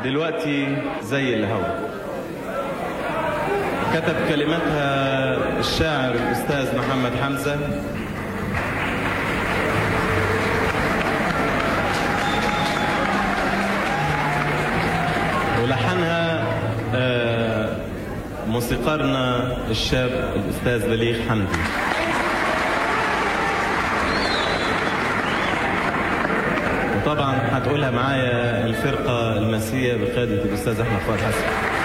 دلوقتي زي الهوا كتب كلماتها الشاعر الأستاذ محمد حمزة ولحنها آه، موسيقارنا الشاب الأستاذ بليغ حمدي وطبعا هتقولها معايا الفرقة المسية بقيادة الأستاذ أحمد فؤاد حسن